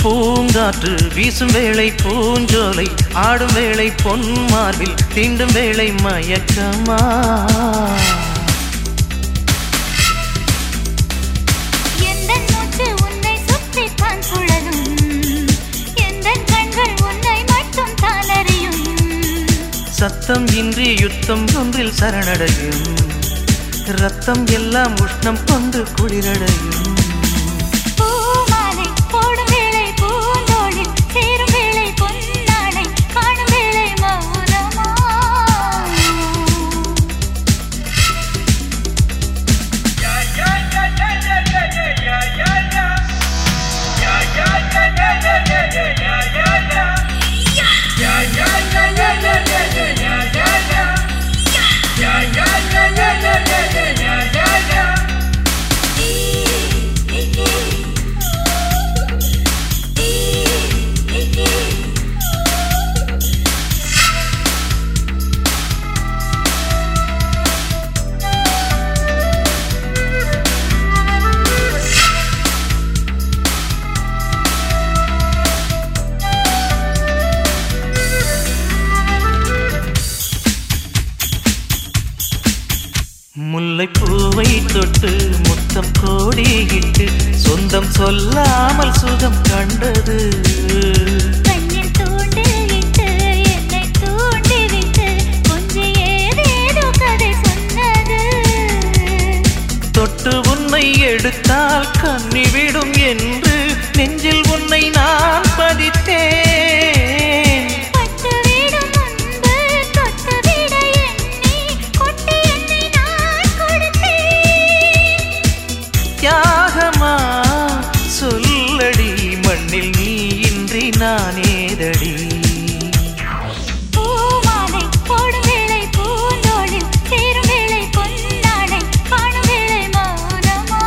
பூங்காற்று வீசும் வேளை பூஞ்சோலை ஆடும் வேளை பொன் மார்பில் தீண்டும் வேளை மயக்கமா எந்தன் மூச்சு உன்னை சுற்றித்தான் சுழலும் எந்தன் கண்கள் உன்னை மட்டும் தான் அறியும் சத்தம் இன்றி யுத்தம் ஒன்றில் சரணடையும் ரத்தம் எல்லாம் உஷ்ணம் கொண்டு குளிரடையும் பூமாலை போடும் வேளை பூந்தோளில் சேரும் வேளை பொன்னாடை காணும் வேளை மௌனமா முல்லை பூவை தொட்டு முத்தம் கோடியிட்டு சொந்தம் சொல்லாமல் சுகம் கண்டது கண்ணில் தூண்டிலிட்டு என்னை தூண்டிவிட்டு கொஞ்சம் ஏதேதோ கதை சொன்னது தொட்டு உன்னை எடுத்தால் கண்ணி விடும் என்று நெஞ்சில் உன்னை நான் பதித்தேன் பட்டுவிடும் முன்பு தொட்டுவிட எண்ணி கொட்டி என்னை நான் கொடுத்தேன் தியாகமா சொல்லடி மண்ணில் நீ இன்றி நானேதடி பூமாலை போடும் வேளை பூந்தோளில் சேரும் வேளை பொன்னாடை காணும் வேளை மௌனமா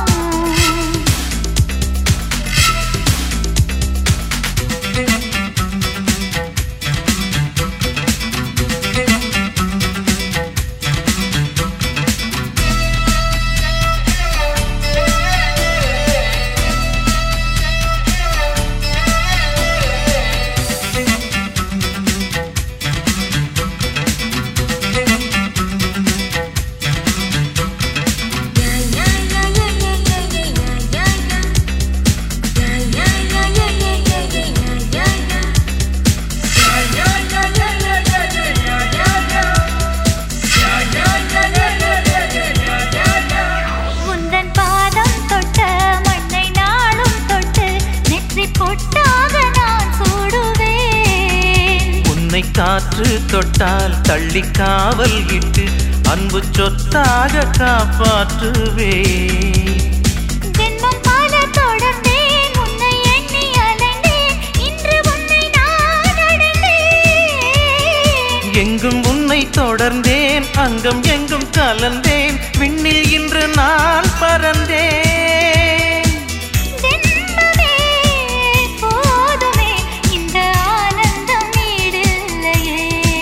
உந்தன் பாதம் தொட்ட மண்ணை நாளும் தொட்டு நெற்றி பொட்டாக நான் சூடுவேன் உன்னை காற்று தொட்டால் தள்ளி காவல் இட்டு அன்பு சொத்தாக காப்பாற்றுவே ஜென்மம் பல தொடர்ந்தேன் உன்னை எண்ணி அலைந்தேன் இன்று உன்னை நான் அடைந்தேன் எங்கும் உன்னை தொடர்ந்தேன் அங்கம் எங்கும் கலந்தேன் விண்ணில் இன்று நான் பறந்தேன் ஜென்மமே போதுமே இந்த ஆனந்தம் ஈடில்லையே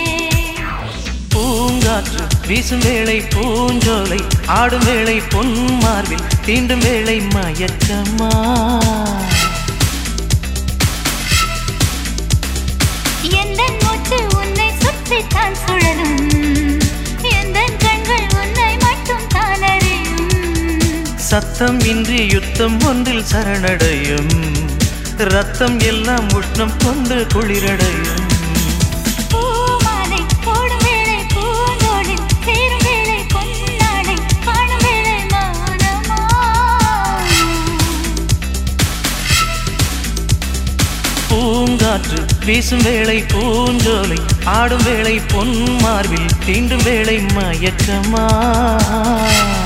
பூங்காற்று வீசும் வேளை பூஞ்சோலை ஆடும் வேளை பொன் மார்பில் தீண்டும் வேளை மயக்கமா எந்தன் மூச்சு உன்னை சுற்றித்தான் சுழலும் எந்தன் கண்கள் உன்னை மட்டும் தான் அறியும் சத்தம் இன்றி யுத்தம் ஒன்றில் சரணடையும் ரத்தம் எல்லாம் உஷ்ணம் கொண்டு குளிரடையும் பூமாலை போடும் வேளை பூந்தோளில் சேரும் வேளை பொன்னாடை காணும் வேளை மௌனமா பூங்காற்று வீசும் வேளை பூஞ்சோலை ஆடும் வேளை பொன் மார்பில் தீண்டும் வேளை மயக்கமா